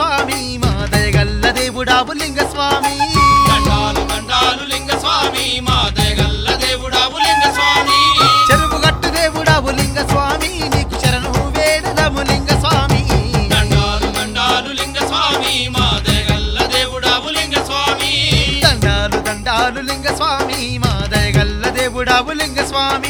స్వామి మా దయగల్ల దేవుడావు లింగ స్వామి దండాలు దండాలు లింగ స్వామి మా దయగల్ల దేవుడావు లింగ స్వామి చెరువు గట్టు దేవుడావు లింగ స్వామి నీకు శరణు వేడదము లింగ స్వామి దండాలు దండాలు లింగ స్వామి మా దయగల్ల దేవుడావు లింగ స్వామి దండాలు దండాలు లింగ స్వామి మా దయగల్ల దేవుడావు లింగ స్వామి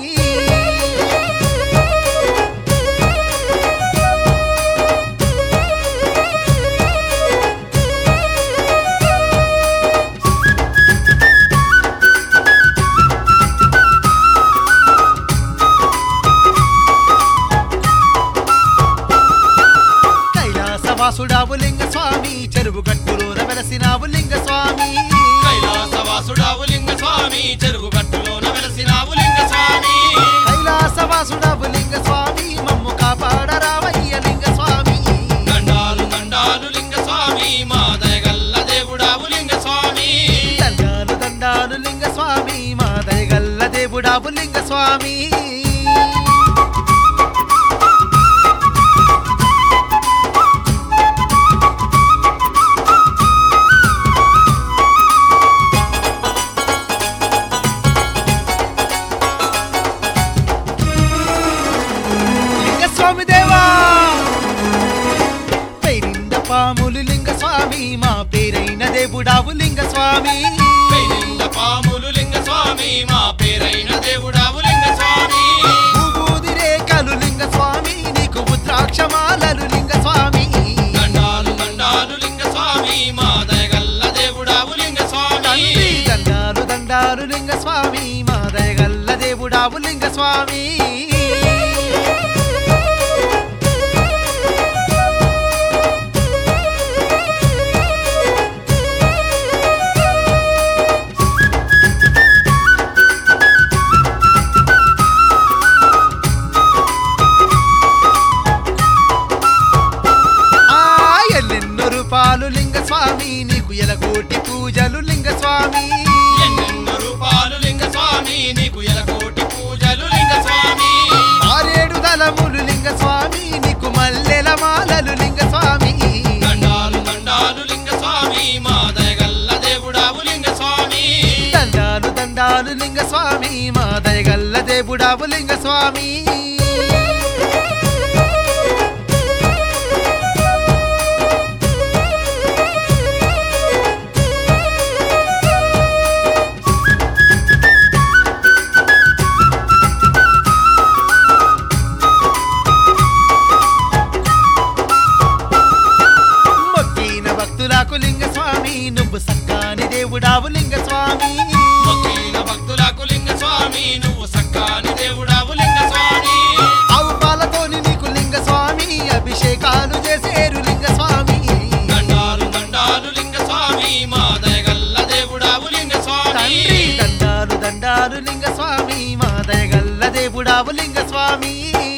కైలాసవాసుడావు లింగ స్వామి చెరువు గట్టులోన వెలసినావు లింగ స్వామి కైలాసవాసుడావు లింగ స్వామి చెరుకు గట్టులోన వెలసినావు లింగ స్వామి కైలాసవాసుడావు లింగ స్వామి మమ్ము కాపాడరావయ్య లింగ స్వామి దండాలు దండాలు లింగ స్వామి మా దయగల్ల దేవుడావు లింగ స్వామి దండాలు దండాలు లింగ స్వామి మా దయగల్ల దేవుడావు లింగ స్వామి లింగ స్వామి దేవా పేరింద పాములు లింగ స్వామి మా పేరైన దేవుడావు లింగ స్వామి పెనింద పాములు లింగ స్వామి మా పేరైన దేవుడావు లింగ స్వామి భూబూది రేఖలు లింగ స్వామి నీకు ఉద్రాక్షమాలలు లింగ స్వామి దండాలు దండాలు లింగ స్వామి మా దయగల్ల దేవుడావు లింగ స్వామి తండ్రి దండాలు దండాలు లింగ స్వామి మా దయగల్ల దేవుడావు లింగ స్వామి ఆ ఎల్లెన్నో రూపాలు లింగ స్వామి నీకు ఎలగోటి పూజలు లింగ స్వామి ఎన్నెన్నో రూపాలు లింగ స్వామి నీకు ఎలకోటి పూజలు లింగ స్వామి ఆరేడు దళములు లింగ స్వామి నీకు మల్లెల మాలలు లింగ స్వామి దండాలు దండాలు లింగ స్వామి మా దయగల్ల దేవుడావు లింగ స్వామి దండాలు దండాలు లింగ స్వామి మా దయగల్ల దేవుడావు లింగ స్వామి మొక్కిన భక్తులకు లింగ స్వామి నువ్వు సక్కాని దేవుడావు లింగ స్వామి మొక్కిన భక్తులకు లింగ స్వామి నువ్వు సక్కాని దేవుడావు లింగ స్వామి ఆవు పాలతోని నీకు లింగ స్వామి అభిషేకాలు చేసేరు లింగ స్వామి దండాలు దండాలు లింగ స్వామి మా దయగల్ల దేవుడావు లింగ స్వామి తండ్రి దండాలు దండాలు లింగ స్వామి మా దయగల్ల దేవుడావు లింగ స్వామి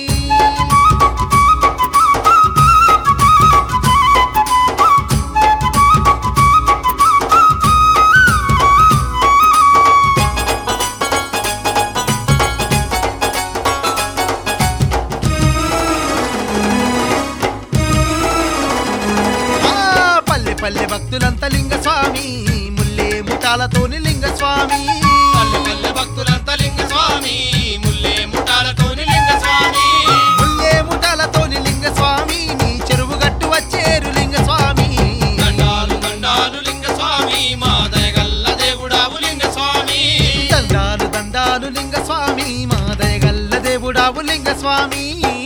ఆ పల్లె పల్లె భక్తులంత లింగ స్వామి ముల్లే ముఠాలతోని లింగ స్వామి పల్లె పల్లె భక్తులంతా లింగ స్వామి ముల్లే ముఠాలతోని లింగ స్వామి ముల్లే ముఠాలతోని లింగ స్వామి నీ చెరువు గట్టు వచ్చేరు లింగ స్వామి దండాలు దండాలు లింగ స్వామి మా దయగల్ల దేవుడావు లింగ స్వామి దండాలు దండాలు లింగ స్వామి మా దయగల్ల దేవుడావు లింగ స్వామి